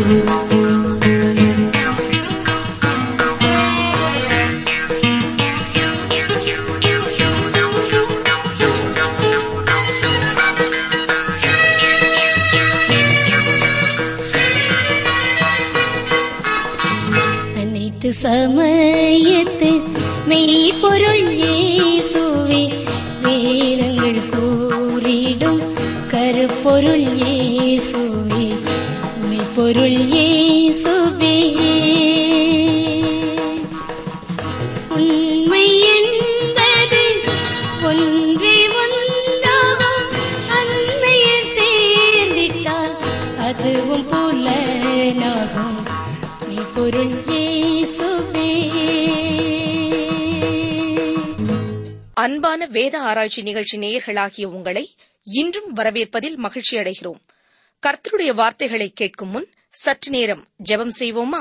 அனைத்து சமயத்து மெய்ப்பொருள் இயேசுவே வேதங்கள் கூறிடும் கருப்பொருள் இயேசுவே மெய்ப்பொருள் இயேசுவே உண்மை என்பது ஒன்றே ஒன்றாகும் அண்மையில் சேர்ந்திட்டால் அதுவும் புலனாகும் மெய்ப்பொருள் இயேசுவே அன்பான வேத ஆராய்ச்சி நிகழ்ச்சி நேயர்களாகிய உங்களை இன்றும் வரவேற்பதில் மகிழ்ச்சி அடைகிறோம் கர்த்தருடைய வார்த்தைகளை கேட்கும் முன் சற்று நேரம் ஜெபம் செய்வோமா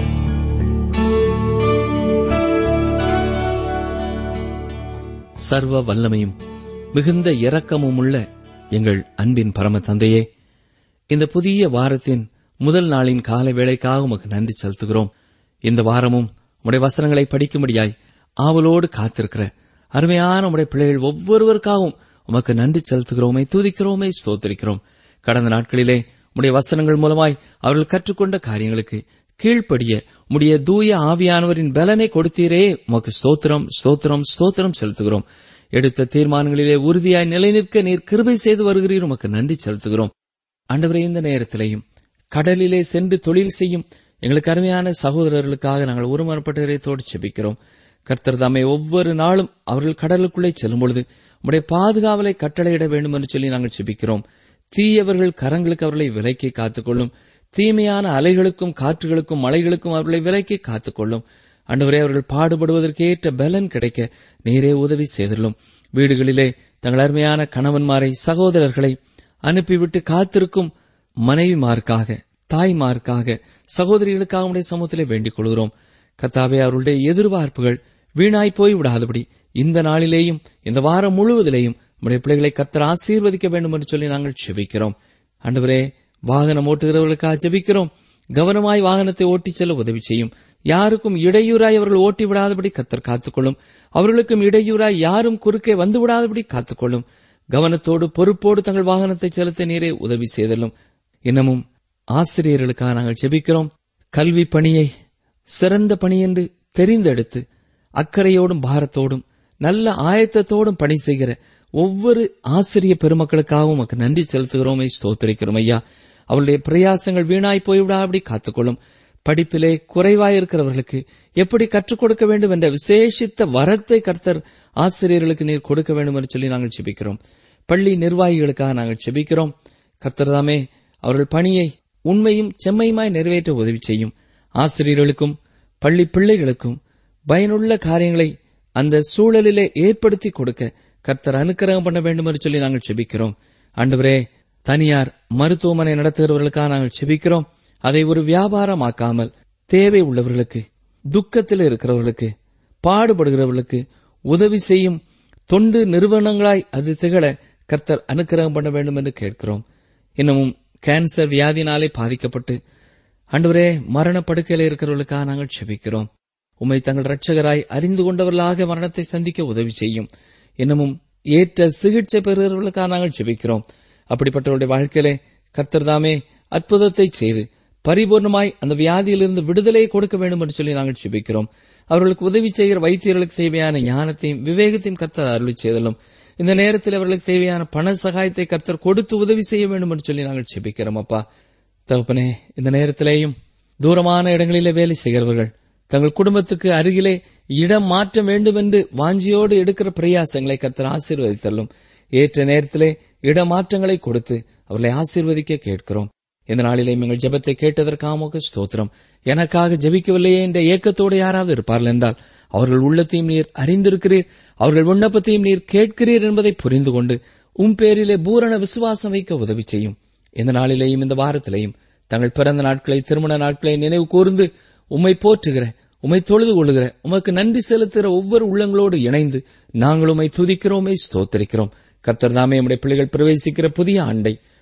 சர்வ வல்லமையும் மிகுந்த இரக்கமும் உள்ள எங்கள் அன்பின் பரம தந்தையே இந்த புதிய வாரத்தின் முதல் நாளின் காலை வேளைக்காக உமக்கு நன்றி செலுத்துகிறோம் இந்த வாரமும் உடைய வசனங்களை படிக்கும்படியாய் ஆவலோடு காத்திருக்கிற அருமையான உடைய பிள்ளைகள் ஒவ்வொருவருக்காகவும் உமக்கு நன்றி செலுத்துகிறோமே துதிக்கிறோமே ஸ்தோத்திரிக்கிறோம் கடந்த நாட்களிலே உடைய வசனங்கள் மூலமாய் அவர்கள் கற்றுக்கொண்ட காரியங்களுக்கு கீழ்ப்படிய உடைய தூய ஆவியானவரின் பலனை கொடுத்தீரே உமக்கு ஸ்தோத்திரம் ஸ்தோத்திரம் ஸ்தோத்திரம் செலுத்துகிறோம் எடுத்த தீர்மானங்களிலே உறுதியாய் நிலைநிற்க நீர் கிருபை செய்து வருகிறீர் உமக்கு நன்றி செலுத்துகிறோம் ஆண்டவரே இந்த நேரத்திலேயும் கடலிலே சென்று தொழில் செய்யும் எங்களுக்கு அருமையான சகோதரர்களுக்காக நாங்கள் ஒருமனப்பட்டவரைத்தோடு செபிக்கிறோம் கர்த்தர் தாமே ஒவ்வொரு நாளும் அவர்கள் கடலுக்குள்ளே செல்லும் பொழுது உடைய பாதுகாவலை கட்டளையிட வேண்டும் என்று சொல்லி நாங்கள் செபிக்கிறோம் தீயவர்கள் கரங்களுக்கு அவர்களை விலைக்கு காத்துக்கொள்ளும் தீமையான அலைகளுக்கும் காற்றுகளுக்கும் மலைகளுக்கும் அவர்களை விலைக்கு காத்துக்கொள்ளும் அன்றுவரே அவர்கள் பாடுபடுவதற்கேற்ற பலன் கிடைக்க நீரே உதவி செய்துள்ளோம் வீடுகளிலே தங்கள் அருமையான கணவன்மாரை சகோதரர்களை அனுப்பிவிட்டு காத்திருக்கும் மனைவிமாருக்காக தாய்மாருக்காக சகோதரிகளுக்காக உடைய சமூகத்திலே வேண்டிக் கொள்கிறோம் கத்தாவே அவர்களுடைய எதிர்பார்ப்புகள் வீணாய் போய் விடாதபடி இந்த நாளிலேயும் இந்த வாரம் முழுவதிலேயும் உடைய பிள்ளைகளை கர்த்தர் ஆசீர்வதிக்க வேண்டும் என்று சொல்லி நாங்கள் செபிக்கிறோம் அன்றுவரே வாகனம் ஓட்டுகிறவர்களுக்காக ஜெபிக்கிறோம் கவனமாய் வாகனத்தை ஓட்டிச் செல்ல உதவி செய்யும் யாருக்கும் இடையூறாய் அவர்கள் ஓட்டி விடாதபடி கத்தர் காத்துக்கொள்ளும் அவர்களுக்கும் இடையூறாய் யாரும் குறுக்கே வந்து விடாதபடி காத்துக்கொள்ளும் கவனத்தோடு பொறுப்போடு தங்கள் வாகனத்தை செலுத்த நீரே உதவி செய்தலும் இன்னமும் ஆசிரியர்களுக்காக நாங்கள் ஜெபிக்கிறோம் கல்வி பணியை சிறந்த பணி என்று தெரிந்தெடுத்து அக்கறையோடும் பாரத்தோடும் நல்ல ஆயத்தத்தோடும் பணி செய்கிற ஒவ்வொரு ஆசிரிய பெருமக்களுக்காகவும் உமக்கு நன்றி செலுத்துகிறோமே ஸ்தோத்திரிக்கிறோம் ஐயா அவருடைய பிரயாசங்கள் வீணாய் போய்விடாபடி காத்துக்கொள்ளும் படிப்பிலே குறைவாயிருக்கிறவர்களுக்கு எப்படி கற்றுக் கொடுக்க வேண்டும் என்ற விசேஷித்த வரத்தை கர்த்தர் ஆசிரியர்களுக்கு நீர் கொடுக்க வேண்டும் என்று சொல்லி நாங்கள் செபிக்கிறோம் பள்ளி நிர்வாகிகளுக்காக நாங்கள் செபிக்கிறோம் கர்த்தர் தாமே அவர்கள் பணியை உண்மையும் செம்மையுமாய் நிறைவேற்ற உதவி செய்யும் ஆசிரியர்களுக்கும் பள்ளி பிள்ளைகளுக்கும் பயனுள்ள காரியங்களை அந்த சூழலிலே ஏற்படுத்தி கொடுக்க கர்த்தர் அனுக்கிரகம் பண்ண வேண்டும் என்று சொல்லி நாங்கள் செபிக்கிறோம் ஆண்டவரே தனியார் மருத்துவமனை நடத்துகிறவர்களுக்காக நாங்கள் செபிக்கிறோம் அதை ஒரு வியாபாரமாக்காமல் தேவை உள்ளவர்களுக்கு துக்கத்தில் இருக்கிறவர்களுக்கு பாடுபடுகிறவர்களுக்கு உதவி செய்யும் தொண்டு நிறுவனங்களாய் அது திகழ கர்த்தர் அனுக்கிரகம் பண்ண வேண்டும் என்று கேட்கிறோம் இன்னமும் கேன்சர் வியாதினாலே பாதிக்கப்பட்டு அன்றுவரே மரணப்படுக்கையில் இருக்கிறவர்களுக்காக நாங்கள் செபிக்கிறோம் உம்மை தங்கள் இரட்சகராய் அறிந்து கொண்டவர்களாக மரணத்தை சந்திக்க உதவி செய்யும் இன்னமும் ஏற்ற சிகிச்சை பெறுகிறவர்களுக்காக நாங்கள் செபிக்கிறோம் அப்படிப்பட்டவருடைய வாழ்க்கையிலே கர்த்தர் தாமே அற்புதத்தை செய்து பரிபூர்ணமாய் அந்த வியாதியிலிருந்து விடுதலை கொடுக்க வேண்டும் என்று சொல்லி நாங்கள் செபிக்கிறோம் அவர்களுக்கு உதவி செய்கிற வைத்தியர்களுக்கு தேவையான ஞானத்தையும் விவேகத்தையும் கர்த்தர் அருளி செய்தலும் இந்த நேரத்தில் அவர்களுக்கு தேவையான பண சகாயத்தை கர்த்தர் கொடுத்து உதவி செய்ய வேண்டும் என்று சொல்லி நாங்கள் செபிக்கிறோம் அப்பா தகப்பனே இந்த நேரத்திலேயும் தூரமான இடங்களிலே வேலை செய்கிறவர்கள் தங்கள் குடும்பத்துக்கு அருகிலே இடம் மாற்ற வேண்டும் என்று வாஞ்சியோடு எடுக்கிற பிரயாசங்களை கர்த்தர் ஆசீர்வதித்தள்ளும் ஏற்ற நேரத்திலே இடமாற்றங்களை கொடுத்து அவர்களை ஆசீர்வதிக்க கேட்கிறோம் இந்த நாளிலே எங்கள் ஜெபத்தை கேட்டதற்காக ஸ்தோத்திரம் எனக்காக ஜெபிக்கவில்லையே என்ற ஏக்கத்தோடு யாராவது இருப்பார்கள் என்றால் அவர்கள் உள்ளத்தையும் நீர் அறிந்திருக்கிறீர் அவர்கள் விண்ணப்பத்தையும் நீர் கேட்கிறீர் என்பதை புரிந்து கொண்டு உம் பேரிலே பூரண விசுவாசம் வைக்க உதவி செய்யும் இந்த நாளிலேயும் இந்த வாரத்திலேயும் தங்கள் பிறந்த நாட்களை திருமண நாட்களை நினைவு கூர்ந்து உம்மை போற்றுகிற உம்மை தொழுது கொள்ளுகிற உமக்கு நன்றி செலுத்துகிற ஒவ்வொரு உள்ளங்களோடு இணைந்து நாங்கள் உம்மை துதிக்கிறோமே ஸ்தோத்தரிக்கிறோம் கர்த்தர் தாமே நம்முடைய பிள்ளைகள் பிரவேசிக்கிற புதிய ஆண்டை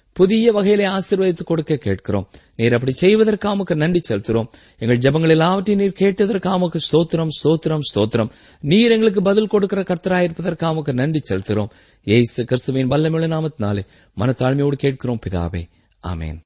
புதிய வகையிலே ஆசீர்வதித்து கொடுக்க கேட்கிறோம் நீர் அப்படி செய்வதற்காக உமக்கு நன்றி செலுத்துகிறோம் எங்கள் ஜெபங்கள் எல்லாவற்றையும் நீர் கேட்டதற்காக உமக்கு ஸ்தோத்திரம் ஸ்தோத்திரம் ஸ்தோத்திரம் நீர் எங்களுக்கு பதில் கொடுக்கிற கர்த்தராயிருப்பதற்காக உமக்கு நன்றி செலுத்துகிறோம் ஏசு கிறிஸ்துவின் வல்லமிழ நாமத்தினாலே மனத்தாழ்மையோடு கேட்கிறோம் பிதாவே ஆமென்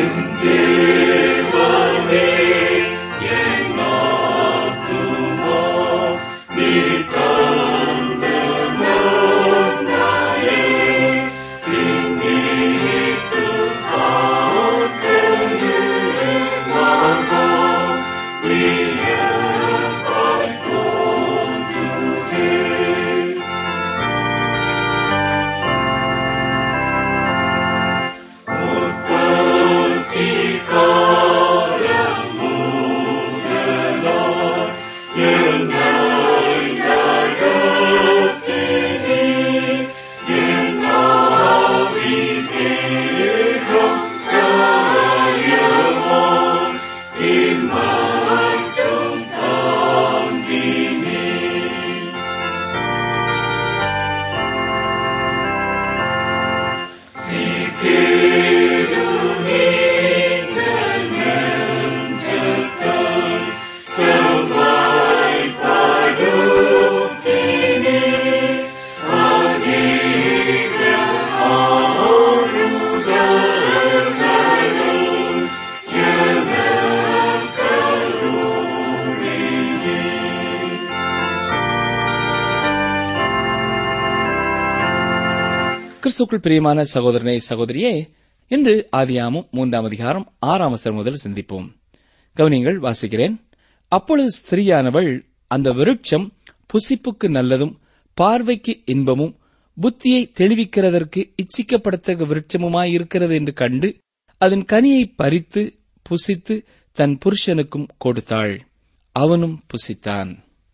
கிறிஸ்துக்குள் பிரியமான சகோதரனே சகோதரியே இன்று ஆதியாமும் மூன்றாம் அதிகாரம் ஆறாம் வசனம் முதல் சிந்திப்போம் கவனிங்கள் வாசிக்கிறேன் அப்பொழுது ஸ்திரீயானவள் அந்த விருட்சம் புசிப்புக்கு நல்லதும் பார்வைக்கு இன்பமும் புத்தியை தெளிவிக்கிறதற்கு இச்சிக்கப்படத்தக்க விருட்சமுமாயிருக்கிறது என்று கண்டு அதன் கனியை பறித்து புசித்து தன் புருஷனுக்கும் கொடுத்தாள் அவனும் புசித்தான்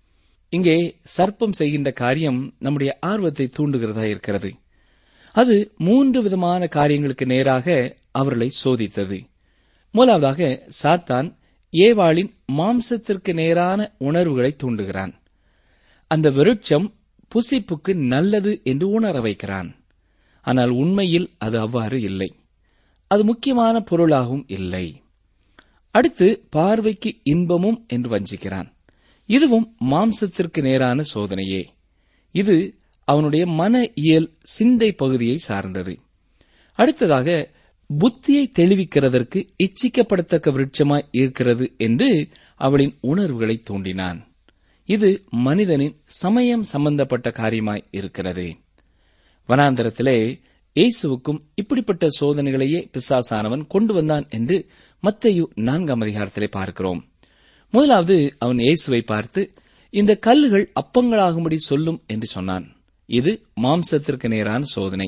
இங்கே சர்ப்பம் செய்கின்ற காரியம் நம்முடைய ஆர்வத்தை தூண்டுகிறதா இருக்கிறது அது மூன்று விதமான காரியங்களுக்கு நேராக அவர்களை சோதித்தது முதலாவதாக சாத்தான் ஏவாளின் மாம்சத்திற்கு நேரான உணர்வுகளை தூண்டுகிறான் அந்த விருட்சம் புசிப்புக்கு நல்லது என்று உணர வைக்கிறான் ஆனால் உண்மையில் அது அவ்வாறு இல்லை அது முக்கியமான பொருளாகவும் இல்லை அடுத்து பார்வைக்கு இன்பமும் என்று வஞ்சிக்கிறான் இதுவும் மாம்சத்திற்கு நேரான சோதனையே இது அவனுடைய மன இயல் சிந்தை பகுதியை சார்ந்தது அடுத்ததாக புத்தியை தெளிவிக்கிறதற்கு இச்சிக்கப்படத்தக்க விருட்சமாய் இருக்கிறது என்று அவளின் உணர்வுகளை தூண்டினான் இது மனிதனின் சமயம் சம்பந்தப்பட்ட காரியமாய் இருக்கிறது வனாந்தரத்திலே இயேசுவுக்கும் இப்படிப்பட்ட சோதனைகளையே பிசாசானவன் கொண்டு வந்தான் என்று மத்தையு நான்காம் அதிகாரத்திலே பார்க்கிறோம் முதலாவது அவன் இயேசுவை பார்த்து இந்த கல்லுகள் அப்பங்களாகும்படி சொல்லும் என்று சொன்னான் இது மாம்சத்திற்கு நேரான சோதனை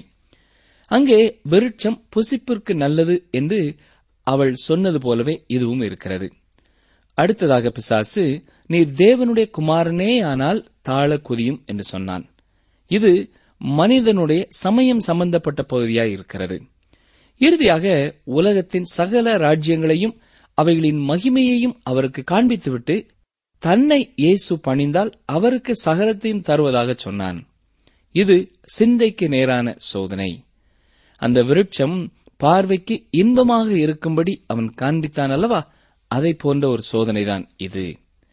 அங்கே விருட்சம் புசிப்பிற்கு நல்லது என்று அவள் சொன்னது போலவே இதுவும் இருக்கிறது அடுத்ததாக பிசாசு நீர் தேவனுடைய குமாரனே ஆனால் தாழ குதியும் என்று சொன்னான் இது மனிதனுடைய சமயம் சம்பந்தப்பட்ட பகுதியாய் இருக்கிறது இறுதியாக உலகத்தின் சகல ராஜ்யங்களையும் அவைகளின் மகிமையையும் அவருக்கு காண்பித்துவிட்டு தன்னை இயேசு பணிந்தால் அவருக்கு சகலத்தையும் தருவதாக சொன்னான் இது சிந்தைக்கு நேரான சோதனை அந்த விருட்சம் பார்வைக்கு இன்பமாக இருக்கும்படி அவன் காண்பித்தான் அல்லவா அதை போன்ற ஒரு சோதனைதான் இது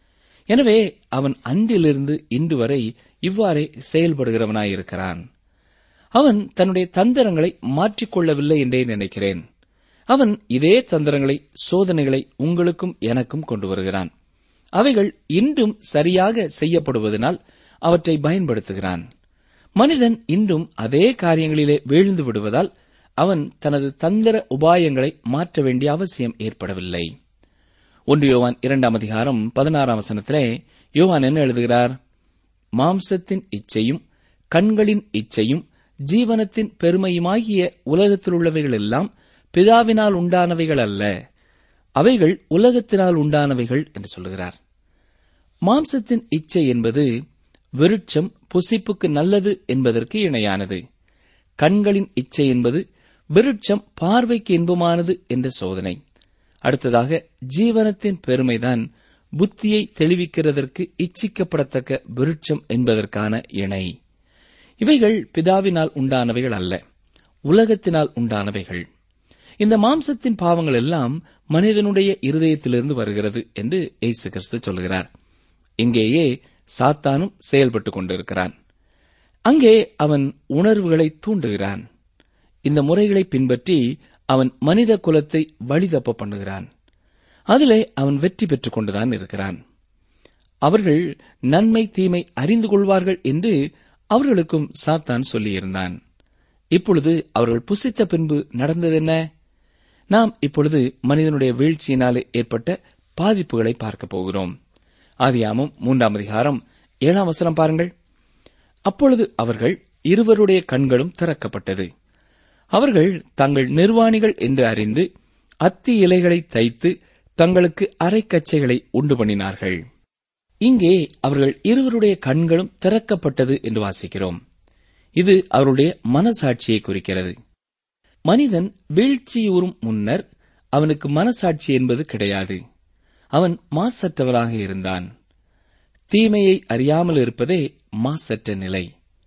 எனவே அவன் அன்றிலிருந்து இன்று வரை இவ்வாறே செயல்படுகிறவனாயிருக்கிறான் அவன் தன்னுடைய தந்திரங்களை மாற்றிக்கொள்ளவில்லை என்றே நினைக்கிறேன் அவன் இதே தந்திரங்களை சோதனைகளை உங்களுக்கும் எனக்கும் கொண்டு வருகிறான் அவைகள் இன்றும் சரியாக செய்யப்படுவதனால் அவற்றை பயன்படுத்துகிறான் மனிதன் இன்றும் அதே காரியங்களிலே வீழ்ந்து விடுவதால் அவன் தனது தந்திர உபாயங்களை மாற்ற வேண்டிய அவசியம் ஏற்படவில்லை ஒன்று யோவான் இரண்டாம் அதிகாரம் பதினாறாம் வசனத்திலே யோவான் என்ன எழுதுகிறார் மாம்சத்தின் இச்சையும் கண்களின் இச்சையும் ஜீவனத்தின் பெருமையுமாகிய உலகத்தில் உள்ளவைகள் எல்லாம் பிதாவினால் உண்டானவைகள் அல்ல அவைகள் உலகத்தினால் உண்டானவைகள் என்று சொல்லுகிறார் மாம்சத்தின் இச்சை என்பது விருட்சம் புசிப்புக்கு நல்லது என்பதற்கு இணையானது கண்களின் இச்சை என்பது விருட்சம் பார்வைக்கு இன்பமானது என்ற சோதனை அடுத்ததாக ஜீவனத்தின் பெருமைதான் புத்தியை தெளிவிக்கிறதற்கு இச்சிக்கப்படத்தக்க விருட்சம் என்பதற்கான இணை இவைகள் பிதாவினால் உண்டானவைகள் அல்ல உலகத்தினால் உண்டானவைகள் இந்த மாம்சத்தின் பாவங்கள் எல்லாம் மனிதனுடைய இருதயத்திலிருந்து வருகிறது என்று இயேசு கிறிஸ்து சொல்கிறார் இங்கேயே சாத்தானும் செயல்பட்டுக் கொண்டிருக்கிறான் அங்கே அவன் உணர்வுகளை தூண்டுகிறான் இந்த முறைகளை பின்பற்றி அவன் மனித குலத்தை வழிதப்ப பண்ணுகிறான் அதிலே அவன் வெற்றி பெற்றுக் கொண்டுதான் இருக்கிறான் அவர்கள் நன்மை தீமை அறிந்து கொள்வார்கள் என்று அவர்களுக்கும் சாத்தான் சொல்லியிருந்தான் இப்பொழுது அவர்கள் புசித்த பின்பு நடந்ததென்ன நாம் இப்பொழுது மனிதனுடைய வீழ்ச்சியினாலே ஏற்பட்ட பாதிப்புகளை பார்க்கப் போகிறோம் ஆதியாமம் மூன்றாம் அதிகாரம் ஏழாம் வசனம் பாருங்கள் அப்பொழுது அவர்கள் இருவருடைய கண்களும் திறக்கப்பட்டது அவர்கள் தங்கள் நிர்வாணிகள் என்று அறிந்து அத்தி இலைகளை தைத்து தங்களுக்கு அரைக்கச்சைகளை உண்டு பண்ணினார்கள் இங்கே அவர்கள் இருவருடைய கண்களும் திறக்கப்பட்டது என்று வாசிக்கிறோம் இது அவருடைய மனசாட்சியை குறிக்கிறது மனிதன் வீழ்ச்சியுறும் முன்னர் அவனுக்கு மனசாட்சி என்பது கிடையாது அவன் மாசற்றவனாக இருந்தான் தீமையை அறியாமல் இருப்பதே மாசற்ற நிலை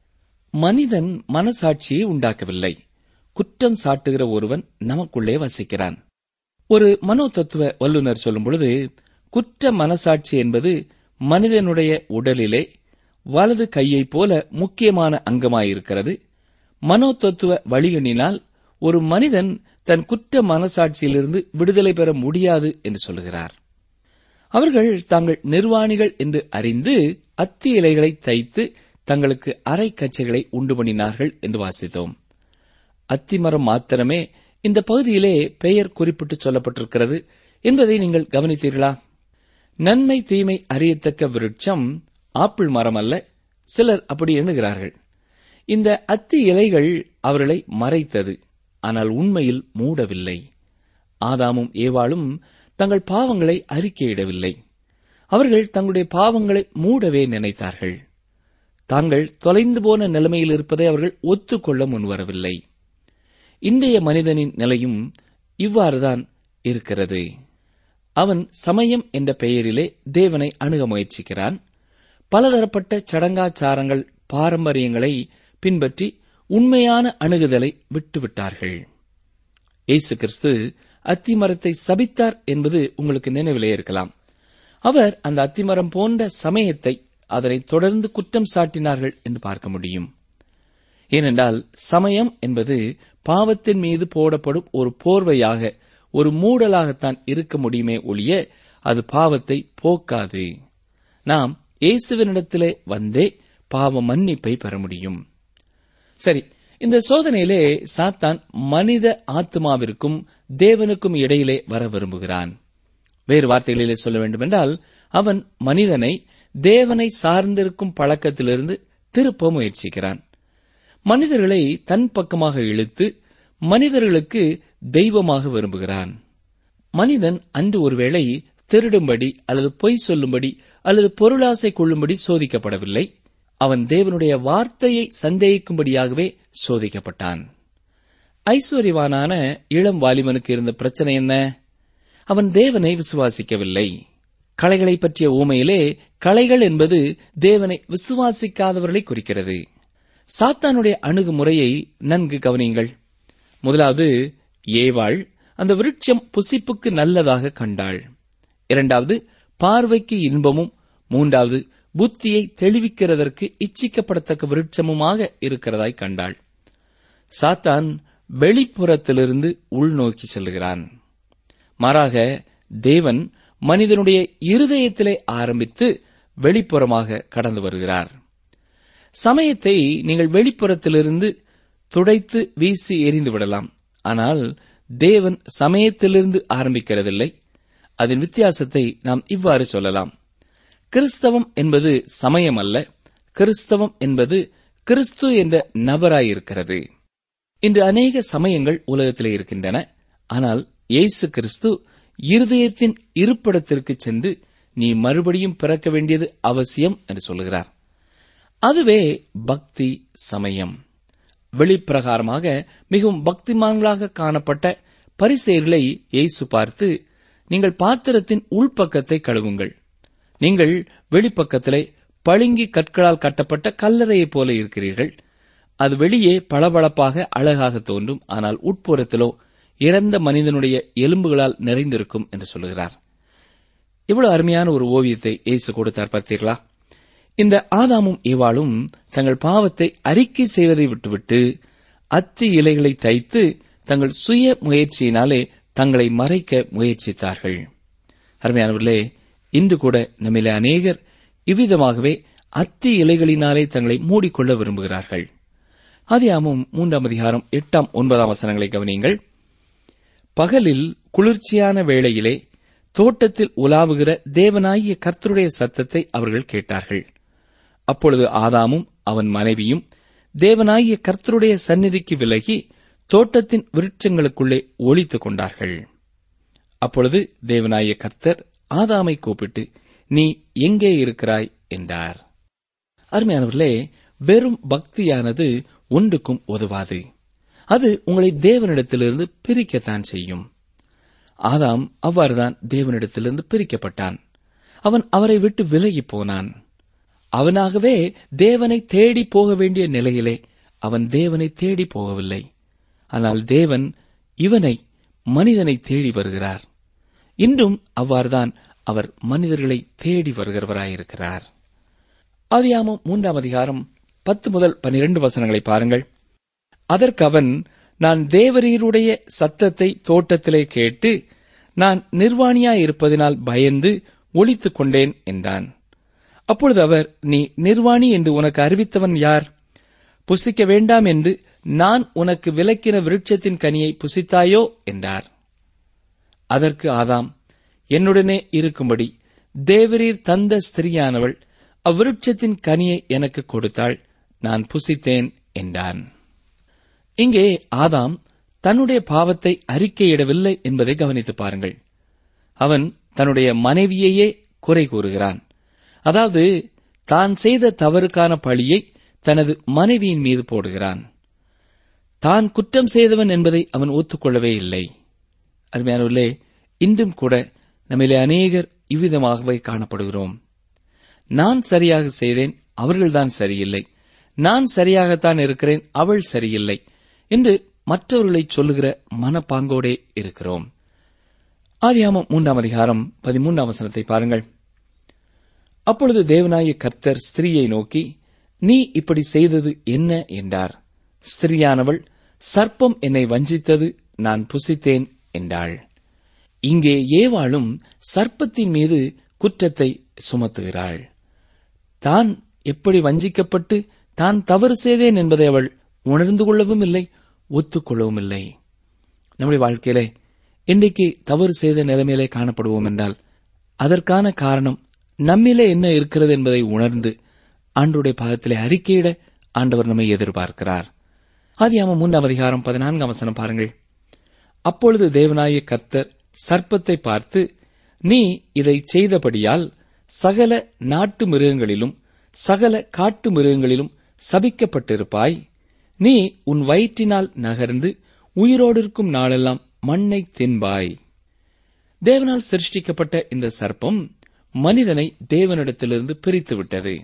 மனிதன் மனசாட்சியை உண்டாக்கவில்லை குற்றம் சாட்டுகிற ஒருவன் நமக்குள்ளே வசிக்கிறான் ஒரு மனோ தத்துவ வல்லுநர் சொல்லும் பொழுது குற்ற மனசாட்சி என்பது மனிதனுடைய உடலிலே வலது கையைப் போல முக்கியமான அங்கமாயிருக்கிறது மனோ தத்துவ வழியணினால் ஒரு மனிதன் தன் குற்ற மனசாட்சியிலிருந்து விடுதலை பெற முடியாது என்று சொல்லுகிறார் அவர்கள் தாங்கள் நிர்வாணிகள் என்று அறிந்து அத்தி இலைகளை தைத்து தங்களுக்கு அரை கச்சைகளை உண்டு பண்ணினார்கள் என்று வாசித்தோம் அத்திமரம் மாத்திரமே இந்த பகுதியிலே பெயர் குறிப்பிட்டு சொல்லப்பட்டிருக்கிறது என்பதை நீங்கள் கவனித்தீர்களா நன்மை தீமை அறியத்தக்க விருட்சம் ஆப்பிள் மரம் அல்ல சிலர் அப்படி எண்ணுகிறார்கள் இந்த அத்தி இலைகள் அவர்களை மறைத்தது ஆனால் உண்மையில் மூடவில்லை ஆதாமும் ஏவாளும் தங்கள் பாவங்களை அறிக்கையிடவில்லை அவர்கள் தங்களுடைய பாவங்களை மூடவே நினைத்தார்கள் தாங்கள் தொலைந்து போன நிலைமையில் இருப்பதை அவர்கள் ஒத்துக்கொள்ள முன்வரவில்லை இன்றைய மனிதனின் நிலையும் இவ்வாறுதான் இருக்கிறது அவன் சமயம் என்ற பெயரிலே தேவனை அணுக முயற்சிக்கிறான் பலதரப்பட்ட சடங்காச்சாரங்கள் பாரம்பரியங்களை பின்பற்றி உண்மையான அணுகுதலை விட்டுவிட்டார்கள் இயேசு கிறிஸ்து அத்திமரத்தை சபித்தார் என்பது உங்களுக்கு நினைவிலே இருக்கலாம் அவர் அந்த அத்திமரம் போன்ற சமயத்தை அதனை தொடர்ந்து குற்றம் சாட்டினார்கள் என்று பார்க்க முடியும் ஏனென்றால் சமயம் என்பது பாவத்தின் மீது போடப்படும் ஒரு போர்வையாக ஒரு மூடலாகத்தான் இருக்க முடியுமே ஒழிய அது பாவத்தை போக்காது நாம் இயேசுவினிடத்திலே வந்தே பாவ மன்னிப்பை பெற முடியும் சரி இந்த சோதனையிலே சாத்தான் மனித ஆத்மாவிற்கும் தேவனுக்கும் இடையிலே வர விரும்புகிறான் வேறு வார்த்தைகளிலே சொல்ல வேண்டுமென்றால் அவன் மனிதனை தேவனை சார்ந்திருக்கும் பழக்கத்திலிருந்து திருப்ப முயற்சிக்கிறான் மனிதர்களை தன் பக்கமாக இழுத்து மனிதர்களுக்கு தெய்வமாக விரும்புகிறான் மனிதன் அன்று ஒருவேளை திருடும்படி அல்லது பொய் சொல்லும்படி அல்லது பொருளாசை கொள்ளும்படி சோதிக்கப்படவில்லை அவன் தேவனுடைய வார்த்தையை சந்தேகிக்கும்படியாகவே சோதிக்கப்பட்டான் ஐஸ்வர்யவானான இளம் வாலிபனுக்கு இருந்த பிரச்சனை என்ன அவன் தேவனை விசுவாசிக்கவில்லை களைகளை பற்றிய ஊமையிலே களைகள் என்பது தேவனை விசுவாசிக்காதவர்களை குறிக்கிறது சாத்தானுடைய அணுகுமுறையை நன்கு கவனியுங்கள் முதலாவது ஏவாள் அந்த விருட்சம் புசிப்புக்கு நல்லதாக கண்டாள் இரண்டாவது பார்வைக்கு இன்பமும் மூன்றாவது புத்தியை தெளிவிக்கிறதற்கு இச்சிக்கப்படத்தக்க விருட்சமுமாக இருக்கிறதாய் கண்டாள் சாத்தான் வெளிப்புறத்திலிருந்து உள்நோக்கி செல்கிறான் மாறாக தேவன் மனிதனுடைய இருதயத்திலே ஆரம்பித்து வெளிப்புறமாக கடந்து வருகிறார் சமயத்தை நீங்கள் வெளிப்புறத்திலிருந்து துடைத்து வீசி எறிந்து விடலாம் ஆனால் தேவன் சமயத்திலிருந்து ஆரம்பிக்கிறதில்லை அதன் வித்தியாசத்தை நாம் இவ்வாறு சொல்லலாம் கிறிஸ்தவம் என்பது சமயம் அல்ல கிறிஸ்தவம் என்பது கிறிஸ்து என்ற நபராயிருக்கிறது இன்று அநேக சமயங்கள் உலகத்திலே இருக்கின்றன ஆனால் இயேசு கிறிஸ்து இருதயத்தின் இருப்பிடத்திற்கு சென்று நீ மறுபடியும் பிறக்க வேண்டியது அவசியம் என்று சொல்கிறார் அதுவே பக்தி சமயம் வெளிப்பிரகாரமாக மிகவும் பக்திமான்களாக காணப்பட்ட பரிசெயர்களை இயேசு பார்த்து நீங்கள் பாத்திரத்தின் உள்பக்கத்தை கழுவுங்கள் நீங்கள் வெளிப்பக்கத்திலே பளிங்கி கற்களால் கட்டப்பட்ட கல்லறையைப் போல இருக்கிறீர்கள் அது வெளியே பளபளப்பாக அழகாக தோன்றும் ஆனால் உட்புறத்திலோ இறந்த மனிதனுடைய எலும்புகளால் நிறைந்திருக்கும் என்று சொல்லுகிறார் இவ்வளவு அருமையான ஒரு ஓவியத்தை இயேசு கொடுத்தார் பார்த்தீர்களா இந்த ஆதாமும் ஏவாளும் தங்கள் பாவத்தை அறிக்கை செய்வதை விட்டுவிட்டு அத்தி இலைகளை தைத்து தங்கள் சுய முயற்சியினாலே தங்களை மறைக்க முயற்சித்தார்கள் அருமையானவர்களே இன்று கூட நம்மிலே அநேகர் இவ்விதமாகவே அத்தி இலைகளினாலே தங்களை மூடிக்கொள்ள விரும்புகிறார்கள் அதியாமும் மூன்றாம் அதிகாரம் எட்டாம் ஒன்பதாம் வசனங்களை கவனியுங்கள் பகலில் குளிர்ச்சியான வேளையிலே தோட்டத்தில் உலாவுகிற தேவனாகிய கர்த்தருடைய சத்தத்தை அவர்கள் கேட்டார்கள் அப்பொழுது ஆதாமும் அவன் மனைவியும் தேவனாகிய கர்த்தருடைய சந்நிதிக்கு விலகி தோட்டத்தின் விருட்சங்களுக்குள்ளே ஒளித்துக் கொண்டார்கள் அப்பொழுது தேவனாகிய கர்த்தர் ஆதாமை கூப்பிட்டு நீ எங்கே இருக்கிறாய் என்றார் அருமையானவர்களே வெறும் பக்தியானது ஒன்றுக்கும் உதவாது அது உங்களை தேவனிடத்திலிருந்து பிரிக்கத்தான் செய்யும் ஆதாம் அவ்வாறுதான் தேவனிடத்திலிருந்து பிரிக்கப்பட்டான் அவன் அவரை விட்டு விலகி போனான் அவனாகவே தேவனை தேடி போக வேண்டிய நிலையிலே அவன் தேவனை தேடி போகவில்லை ஆனால் தேவன் இவனை மனிதனை தேடி வருகிறார் இன்றும் அவ்வாறுதான் அவர் மனிதர்களை தேடி வருகிறவராயிருக்கிறார் ஆதியாமம் மூன்றாம் அதிகாரம் பத்து முதல் பனிரெண்டு வசனங்களை பாருங்கள் அதற்கு அவன் நான் தேவரீருடைய சத்தத்தை தோட்டத்திலே கேட்டு நான் நிர்வாணியாயிருப்பதினால் பயந்து ஒளித்துக் கொண்டேன் என்றான் அப்பொழுது அவர் நீ நிர்வாணி என்று உனக்கு அறிவித்தவன் யார் புசிக்க வேண்டாம் என்று நான் உனக்கு விலக்கின விருட்சத்தின் கனியை புசித்தாயோ என்றார் அதற்கு ஆதாம் என்னுடனே இருக்கும்படி தேவரீர் தந்த ஸ்திரியானவள் அவ்விருட்சத்தின் கனியை எனக்கு கொடுத்தாள் நான் புசித்தேன் என்றான் இங்கே ஆதாம் தன்னுடைய பாவத்தை அறிக்கையிடவில்லை என்பதை கவனித்து பாருங்கள் அவன் தன்னுடைய மனைவியையே குறை கூறுகிறான் அதாவது தான் செய்த தவறுக்கான பழியை தனது மனைவியின் மீது போடுகிறான் தான் குற்றம் செய்தவன் என்பதை அவன் ஒத்துக்கொள்ளவே இல்லை அருமையானவர்களே இன்றும் கூட நம்மிலே அநேகர் இவ்விதமாகவே காணப்படுகிறோம் நான் சரியாக செய்தேன் அவர்கள்தான் சரியில்லை நான் சரியாகத்தான் இருக்கிறேன் அவள் சரியில்லை என்று மற்றவர்களை சொல்லுகிற மனப்பாங்கோடே இருக்கிறோம் ஆதியாமம் மூன்றாம் அதிகாரம் பதிமூன்றாம் வசனத்தை பாருங்கள் அப்பொழுது தேவனாய கர்த்தர் ஸ்திரீயை நோக்கி நீ இப்படி செய்தது என்ன என்றார் ஸ்திரியானவள் சர்ப்பம் என்னை வஞ்சித்தது நான் புசித்தேன் என்றாள் இங்கே ஏவாளும் சர்ப்பத்தின் மீது குற்றத்தை சுமத்துகிறாள் தான் எப்படி வஞ்சிக்கப்பட்டு தான் தவறு செய்தேன் என்பதை அவள் உணர்ந்து கொள்ளவும் இல்லை ஒத்துக்கொள்ளவும் இல்லை நம்முடைய வாழ்க்கையிலே இன்றைக்கு தவறு செய்த நிலைமையிலே காணப்படுவோம் என்றால் அதற்கான காரணம் நம்மிலே என்ன இருக்கிறது என்பதை உணர்ந்து ஆண்டுடைய பாதத்திலே அறிக்கையிட ஆண்டவர் நம்மை எதிர்பார்க்கிறார் ஆதியாம மூன்றாம் அதிகாரம் பதினான்காம் வசனம் பாருங்கள் அப்பொழுது தேவனாய கர்த்தர் சர்ப்பத்தை பார்த்து நீ இதை செய்தபடியால் சகல நாட்டு மிருகங்களிலும் சகல காட்டு மிருகங்களிலும் சபிக்கப்பட்டிருப்பாய் நீ உன் வயிற்றினால் நகர்ந்து உயிரோடிருக்கும் நாளெல்லாம் மண்ணை தின்பாய் தேவனால் சிருஷ்டிக்கப்பட்ட இந்த சர்ப்பம் மனிதனை தேவனிடத்திலிருந்து பிரித்து விட்டது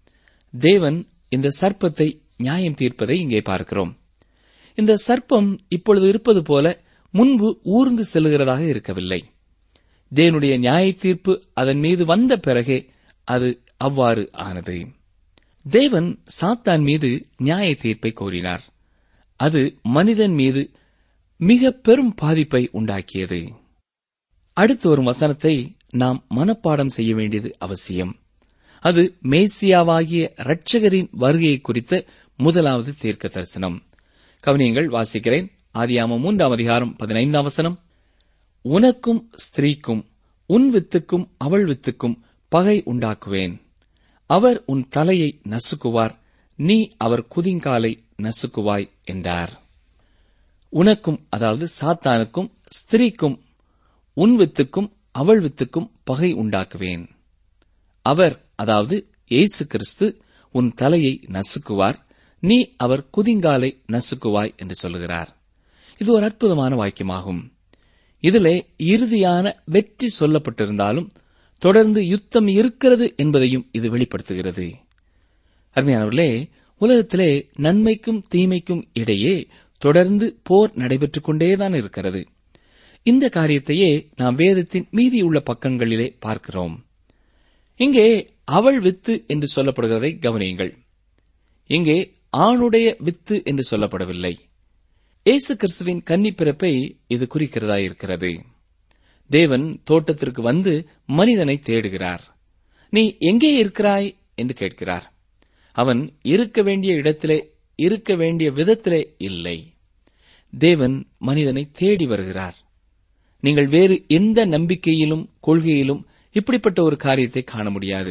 தேவன் இந்த சர்ப்பத்தை நியாயம் தீர்ப்பதை இங்கே பார்க்கிறோம் இந்த சர்ப்பம் இப்பொழுது இருப்பது போல முன்பு ஊர்ந்து செல்லுகிறதாக இருக்கவில்லை தேவனுடைய நியாய தீர்ப்பு அதன் மீது வந்த பிறகே அது அவ்வாறு ஆனது தேவன் சாத்தான் மீது நியாய தீர்ப்பை கோரினார் அது மனிதன் மீது மிக பெரும் பாதிப்பை உண்டாக்கியது அடுத்து வரும் வசனத்தை நாம் மனப்பாடம் செய்ய வேண்டியது அவசியம் அது மேசியாவாகிய இரட்சகரின் வருகையை குறித்த முதலாவது தீர்க்க தரிசனம் கவனியங்கள் வாசிக்கிறேன் ஆதியாமம் மூன்றாம் அதிகாரம் பதினைந்தாம் வசனம் உனக்கும் ஸ்திரீக்கும் உன் வித்துக்கும் அவள் வித்துக்கும் பகை உண்டாக்குவேன் அவர் உன் தலையை நசுக்குவார் நீ அவர் குதிங்காலை நசுக்குவாய் என்றார் உனக்கும் அதாவது சாத்தானுக்கும் ஸ்திரீக்கும் உன் வித்துக்கும் அவள் வித்துக்கும் பகை உண்டாக்குவேன் அவர் அதாவது இயேசு கிறிஸ்து உன் தலையை நசுக்குவார் நீ அவர் குதிங்காலை நசுக்குவாய் என்று சொல்லுகிறார் இது ஒரு அற்புதமான வாக்கியமாகும் இதிலே இறுதியான வெற்றி சொல்லப்பட்டிருந்தாலும் தொடர்ந்து யுத்தம் இருக்கிறது என்பதையும் இது வெளிப்படுத்துகிறது அருமையானவர்களே உலகத்திலே நன்மைக்கும் தீமைக்கும் இடையே தொடர்ந்து போர் நடைபெற்றுக் கொண்டேதான் இருக்கிறது இந்த காரியத்தையே நாம் வேதத்தின் மீதியுள்ள பக்கங்களிலே பார்க்கிறோம் இங்கே அவள் வித்து என்று சொல்லப்படுகிறதை கவனியுங்கள் இங்கே ஆணுடைய வித்து என்று சொல்லப்படவில்லை இயேசு கிறிஸ்துவின் கன்னி பிறப்பை இது குறிக்கிறதா இருக்கிறது தேவன் தோட்டத்திற்கு வந்து மனிதனை தேடுகிறார் நீ எங்கே இருக்கிறாய் என்று கேட்கிறார் அவன் இருக்க வேண்டிய இடத்திலே இருக்க வேண்டிய விதத்திலே இல்லை தேவன் மனிதனை தேடி வருகிறார் நீங்கள் வேறு எந்த நம்பிக்கையிலும் கொள்கையிலும் இப்படிப்பட்ட ஒரு காரியத்தை காண முடியாது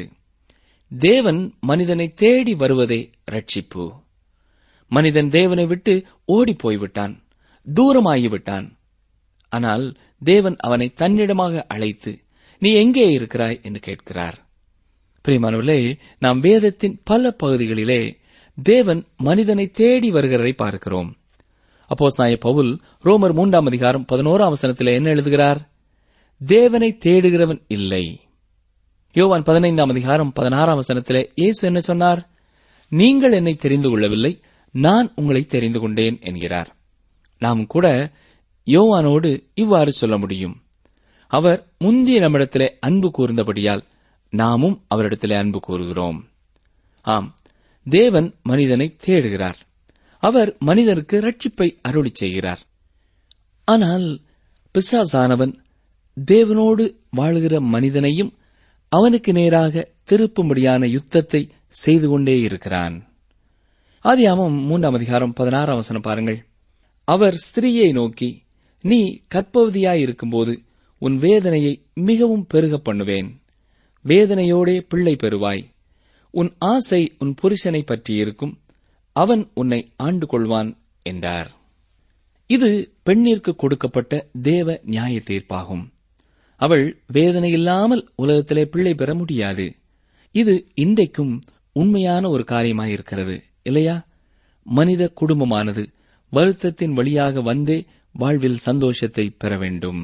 தேவன் மனிதனை தேடி வருவதே ரட்சிப்பு மனிதன் தேவனை விட்டு ஓடிப் போய்விட்டான் தூரமாகிவிட்டான் ஆனால் தேவன் அவனை தன்னிடமாக அழைத்து நீ எங்கே இருக்கிறாய் என்று கேட்கிறார் பிரியமானவர்களே நாம் வேதத்தின் பல பகுதிகளிலே தேவன் மனிதனை தேடி வருகிறதை பார்க்கிறோம் அப்போ சாய பவுல் ரோமர் மூன்றாம் அதிகாரம் பதினோராம் வசனத்தில் என்ன எழுதுகிறார் தேவனை தேடுகிறவன் இல்லை யோவான் பதினைந்தாம் அதிகாரம் பதினாறாம் வசனத்திலே இயேசு என்ன சொன்னார் நீங்கள் என்னை தெரிந்து கொள்ளவில்லை நான் உங்களை தெரிந்து கொண்டேன் என்கிறார் நாம் கூட யோவானோடு இவ்வாறு சொல்ல முடியும் அவர் முந்திய நம்மிடத்திலே அன்பு கூர்ந்தபடியால் நாமும் அவரிடத்திலே அன்பு கூறுகிறோம் ஆம் தேவன் மனிதனை தேடுகிறார் அவர் மனிதருக்கு ரட்சிப்பை அருளி செய்கிறார் ஆனால் பிசாசானவன் தேவனோடு வாழுகிற மனிதனையும் அவனுக்கு நேராக திருப்பும்படியான யுத்தத்தை செய்து கொண்டே இருக்கிறான் ஆதியாமம் மூன்றாம் அதிகாரம் பதினாறாம் வசனம் பாருங்கள் அவர் ஸ்திரீயை நோக்கி நீ கற்பவதியாயிருக்கும்போது உன் வேதனையை மிகவும் பெருக பண்ணுவேன் வேதனையோடே பிள்ளை பெறுவாய் உன் ஆசை உன் புருஷனை பற்றியிருக்கும் அவன் உன்னை ஆண்டு கொள்வான் என்றார் இது பெண்ணிற்கு கொடுக்கப்பட்ட தேவ நியாய தீர்ப்பாகும் அவள் வேதனை இல்லாமல் உலகத்திலே பிள்ளை பெற முடியாது இது இன்றைக்கும் உண்மையான ஒரு காரியமாயிருக்கிறது இல்லையா மனித குடும்பமானது வருத்தத்தின் வழியாக வந்தே வாழ்வில் சந்தோஷத்தை பெற வேண்டும்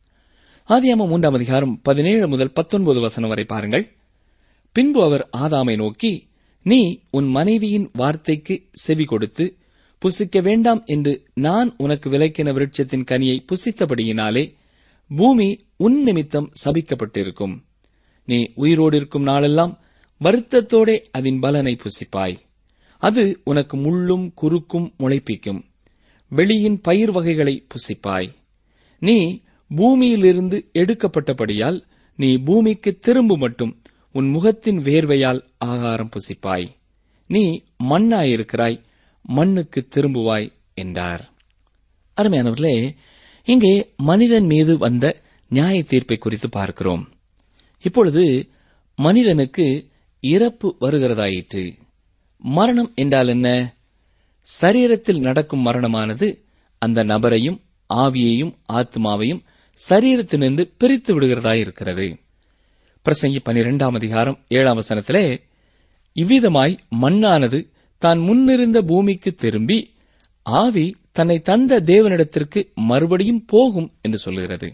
ஆதியாம மூன்றாம் அதிகாரம் பதினேழு முதல் பத்தொன்பது வசனம் வரை பாருங்கள் பின்பு அவர் ஆதாமை நோக்கி நீ உன் மனைவியின் வார்த்தைக்கு செவி கொடுத்து புசிக்க வேண்டாம் என்று நான் உனக்கு விலக்கின விருட்சத்தின் கனியை புசித்தபடியினாலே பூமி உன் நிமித்தம் சபிக்கப்பட்டிருக்கும் நீ உயிரோடு இருக்கும் நாளெல்லாம் வருத்தத்தோடே அதன் பலனை புசிப்பாய் அது உனக்கு முள்ளும் குறுக்கும் முளைப்பிக்கும் வெளியின் பயிர் வகைகளை புசிப்பாய் நீ பூமியிலிருந்து எடுக்கப்பட்டபடியால் நீ பூமிக்கு திரும்ப மட்டும் உன் முகத்தின் வேர்வையால் ஆகாரம் புசிப்பாய் நீ மண்ணாயிருக்கிறாய் மண்ணுக்கு திரும்புவாய் என்றார் அருமையானவர்களே இங்கே மனிதன் மீது வந்த நியாய தீர்ப்பை குறித்து பார்க்கிறோம் இப்பொழுது மனிதனுக்கு இறப்பு வருகிறதாயிற்று மரணம் என்றால் என்ன சரீரத்தில் நடக்கும் மரணமானது அந்த நபரையும் ஆவியையும் ஆத்மாவையும் சரீரத்திலிருந்து பிரித்து விடுகிறதாயிருக்கிறது பிரசங்கி பனிரெண்டாம் அதிகாரம் ஏழாம் வசனத்திலே இவ்விதமாய் மண்ணானது தான் முன்னிருந்த பூமிக்கு திரும்பி ஆவி தன்னை தந்த தேவனிடத்திற்கு மறுபடியும் போகும் என்று சொல்லுகிறது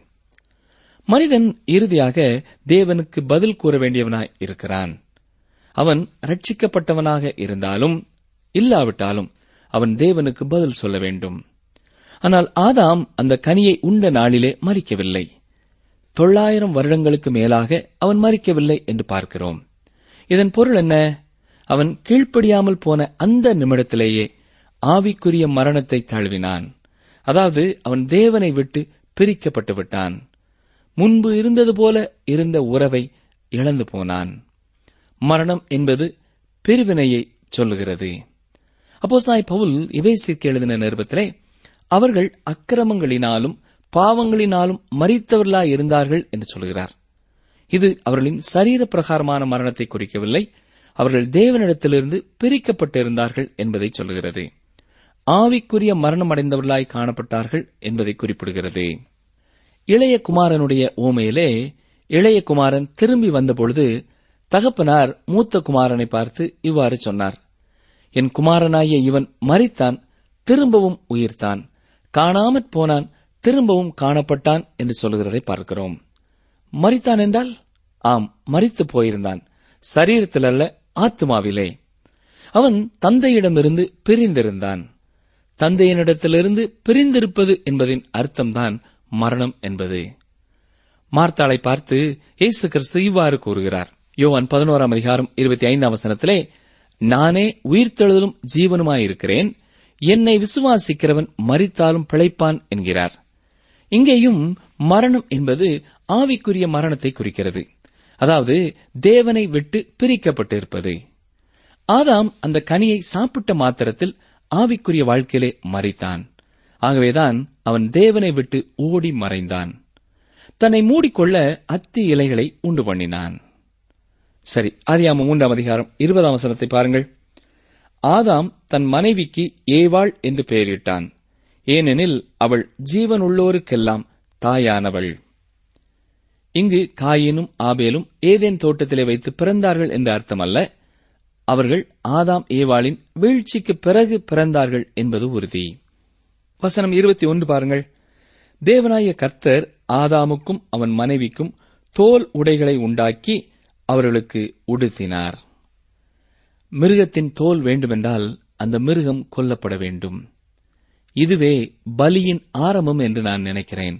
மனிதன் இறுதியாக தேவனுக்கு பதில் கூற வேண்டியவனாய் இருக்கிறான் அவன் ரட்சிக்கப்பட்டவனாக இருந்தாலும் இல்லாவிட்டாலும் அவன் தேவனுக்கு பதில் சொல்ல வேண்டும் ஆனால் ஆதாம் அந்த கனியை உண்ட நாளிலே மறிக்கவில்லை தொள்ளாயிரம் வருடங்களுக்கு மேலாக அவன் மறிக்கவில்லை என்று பார்க்கிறோம் இதன் பொருள் என்ன அவன் கீழ்ப்படியாமல் போன அந்த நிமிடத்திலேயே ஆவிக்குரிய மரணத்தை தழுவினான் அதாவது அவன் தேவனை விட்டு பிரிக்கப்பட்டு விட்டான் முன்பு இருந்தது போல இருந்த உறவை இழந்து போனான் மரணம் என்பது பிரிவினையை சொல்லுகிறது அப்போ சாய் பவுல் இவைசிற்கு எழுதின நிருபத்திலே அவர்கள் அக்கிரமங்களினாலும் பாவங்களினாலும் மறித்தவர்களாய் இருந்தார்கள் என்று சொல்கிறார் இது அவர்களின் சரீர பிரகாரமான மரணத்தை குறிக்கவில்லை அவர்கள் தேவனிடத்திலிருந்து பிரிக்கப்பட்டிருந்தார்கள் என்பதை சொல்லுகிறது ஆவிக்குரிய மரணம் அடைந்தவர்களாய் காணப்பட்டார்கள் என்பதை குறிப்பிடுகிறது இளைய குமாரனுடைய ஓமையிலே இளைய குமாரன் திரும்பி வந்தபொழுது தகப்பனார் மூத்த குமாரனை பார்த்து இவ்வாறு சொன்னார் என் குமாரனாகிய இவன் மறித்தான் திரும்பவும் உயிர்த்தான் காணாமற் போனான் திரும்பவும் காணப்பட்டான் என்று சொல்கிறதை பார்க்கிறோம் மறித்தான் என்றால் ஆம் மறித்து போயிருந்தான் சரீரத்தில் அல்ல ஆத்மாவிலே அவன் தந்தையிடமிருந்து பிரிந்திருந்தான் தந்தையனிடத்திலிருந்து பிரிந்திருப்பது என்பதின் அர்த்தம்தான் மரணம் என்பது மார்த்தாளை பார்த்து இயேசு கிறிஸ்து இவ்வாறு கூறுகிறார் யோவான் பதினோராம் அதிகாரம் இருபத்தி ஐந்தாம் வசனத்திலே நானே உயிர்த்தெழுதலும் ஜீவனுமாயிருக்கிறேன் என்னை விசுவாசிக்கிறவன் மரித்தாலும் பிழைப்பான் என்கிறார் இங்கேயும் மரணம் என்பது ஆவிக்குரிய மரணத்தை குறிக்கிறது அதாவது தேவனை விட்டு பிரிக்கப்பட்டிருப்பது ஆதாம் அந்த கனியை சாப்பிட்ட மாத்திரத்தில் ஆவிக்குரிய வாழ்க்கையிலே மறித்தான் ஆகவேதான் அவன் தேவனை விட்டு ஓடி மறைந்தான் தன்னை மூடிக்கொள்ள அத்தி இலைகளை உண்டு பண்ணினான் சரி ஆதியாம மூன்றாம் அதிகாரம் இருபதாம் வசனத்தை பாருங்கள் ஆதாம் தன் மனைவிக்கு ஏவாள் என்று பெயரிட்டான் ஏனெனில் அவள் ஜீவனுள்ளோருக்கெல்லாம் தாயானவள் இங்கு காயினும் ஆபேலும் ஏதேன் தோட்டத்திலே வைத்து பிறந்தார்கள் என்ற அர்த்தமல்ல அவர்கள் ஆதாம் ஏவாளின் வீழ்ச்சிக்கு பிறகு பிறந்தார்கள் என்பது உறுதி வசனம் இருபத்தி ஒன்று பாருங்கள் தேவனாய கர்த்தர் ஆதாமுக்கும் அவன் மனைவிக்கும் தோல் உடைகளை உண்டாக்கி அவர்களுக்கு உடுத்தினார் மிருகத்தின் தோல் வேண்டுமென்றால் அந்த மிருகம் கொல்லப்பட வேண்டும் இதுவே பலியின் ஆரம்பம் என்று நான் நினைக்கிறேன்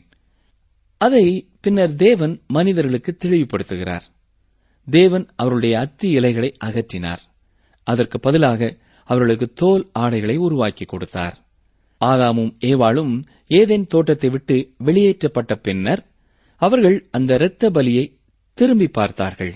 அதை பின்னர் தேவன் மனிதர்களுக்கு தெளிவுபடுத்துகிறார் தேவன் அவருடைய அத்தி இலைகளை அகற்றினார் அதற்கு பதிலாக அவர்களுக்கு தோல் ஆடைகளை உருவாக்கி கொடுத்தார் ஆதாமும் ஏவாளும் ஏதேன் தோட்டத்தை விட்டு வெளியேற்றப்பட்ட பின்னர் அவர்கள் அந்த இரத்த பலியை திரும்பி பார்த்தார்கள்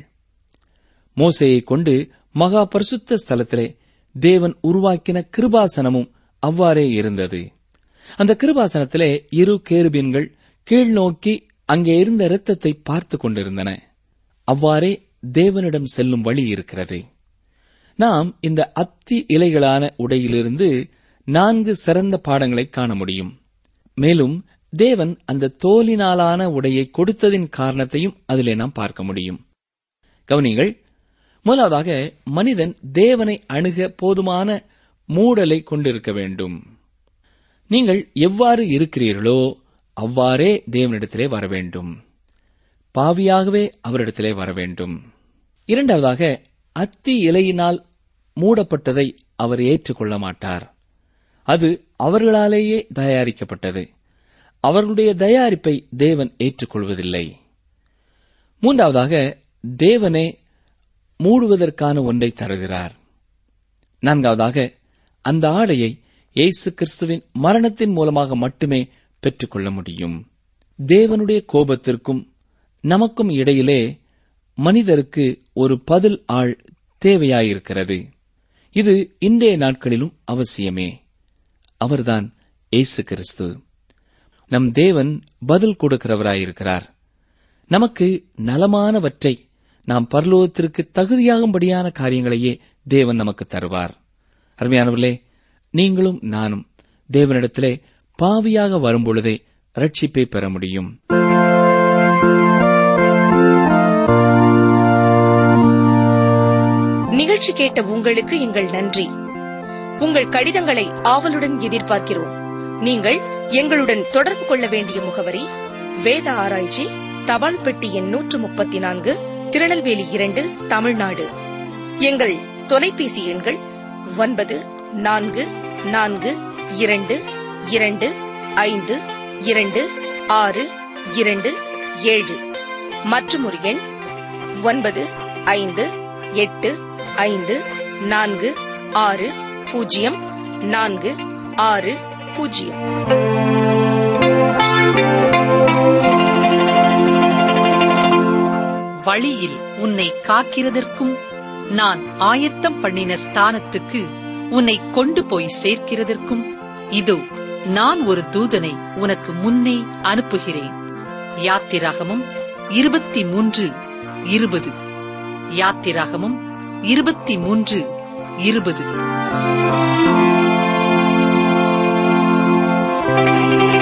மோசையை கொண்டு மகா பரிசுத்த ஸ்தலத்திலே தேவன் உருவாக்கின கிருபாசனமும் அவ்வாறே இருந்தது அந்த கிருபாசனத்திலே இரு கேருபீன்கள் கீழ் நோக்கி அங்கே இருந்த இரத்தத்தை பார்த்து கொண்டிருந்தன அவ்வாறே தேவனிடம் செல்லும் வழி இருக்கிறது நாம் இந்த அத்தி இலைகளான உடையிலிருந்து நான்கு சிறந்த பாடங்களை காண முடியும் மேலும் தேவன் அந்த தோலினாலான உடையை கொடுத்ததின் காரணத்தையும் அதிலே நாம் பார்க்க முடியும் கவனிங்கள் முதலாவதாக மனிதன் தேவனை அணுக போதுமான மூடலை கொண்டிருக்க வேண்டும் நீங்கள் எவ்வாறு இருக்கிறீர்களோ அவ்வாறே தேவனிடத்திலே வர வேண்டும் பாவியாகவே அவரிடத்திலே வர வேண்டும் இரண்டாவதாக அத்தி இலையினால் மூடப்பட்டதை அவர் ஏற்றுக்கொள்ள மாட்டார் அது அவர்களாலேயே தயாரிக்கப்பட்டது அவர்களுடைய தயாரிப்பை தேவன் ஏற்றுக்கொள்வதில்லை மூன்றாவதாக தேவனே மூடுவதற்கான ஒன்றை தருகிறார் நான்காவதாக அந்த ஆடையை இயேசு கிறிஸ்துவின் மரணத்தின் மூலமாக மட்டுமே பெற்றுக்கொள்ள முடியும் தேவனுடைய கோபத்திற்கும் நமக்கும் இடையிலே மனிதருக்கு ஒரு பதில் ஆள் தேவையாயிருக்கிறது இது இன்றைய நாட்களிலும் அவசியமே அவர்தான் இயேசு கிறிஸ்து நம் தேவன் பதில் கொடுக்கிறவராயிருக்கிறார் நமக்கு நலமானவற்றை நாம் பரலோகத்திற்கு தகுதியாகும்படியான காரியங்களையே தேவன் நமக்கு தருவார் அருமையானவர்களே நீங்களும் நானும் தேவனிடத்திலே பாவியாக வரும்பொழுதே ரட்சிப்பை பெற முடியும் நிகழ்ச்சி கேட்ட உங்களுக்கு எங்கள் நன்றி உங்கள் கடிதங்களை ஆவலுடன் எதிர்பார்க்கிறோம் நீங்கள் எங்களுடன் தொடர்பு கொள்ள வேண்டிய முகவரி வேத ஆராய்ச்சி தபால் பெட்டி எண் நூற்று முப்பத்தி நான்கு திருநெல்வேலி இரண்டு தமிழ்நாடு எங்கள் தொலைபேசி எண்கள் ஒன்பது நான்கு நான்கு இரண்டு இரண்டு ஐந்து இரண்டு ஆறு இரண்டு ஏழு மற்றும் ஒரு எண் ஒன்பது ஐந்து எட்டு ஐந்து நான்கு ஆறு பூஜ்ஜியம் நான்கு ஆறு பூஜ்ஜியம் வழியில் உன்னை காக்கிறதற்கும் நான் ஆயத்தம் பண்ணின ஸ்தானத்துக்கு உன்னை கொண்டு போய் சேர்க்கிறதற்கும் இதோ நான் ஒரு தூதனை உனக்கு முன்னே அனுப்புகிறேன் யாத்திராகமும் இருபத்தி மூன்று இருபது யாத்திராகமும் இருபத்தி மூன்று இருபது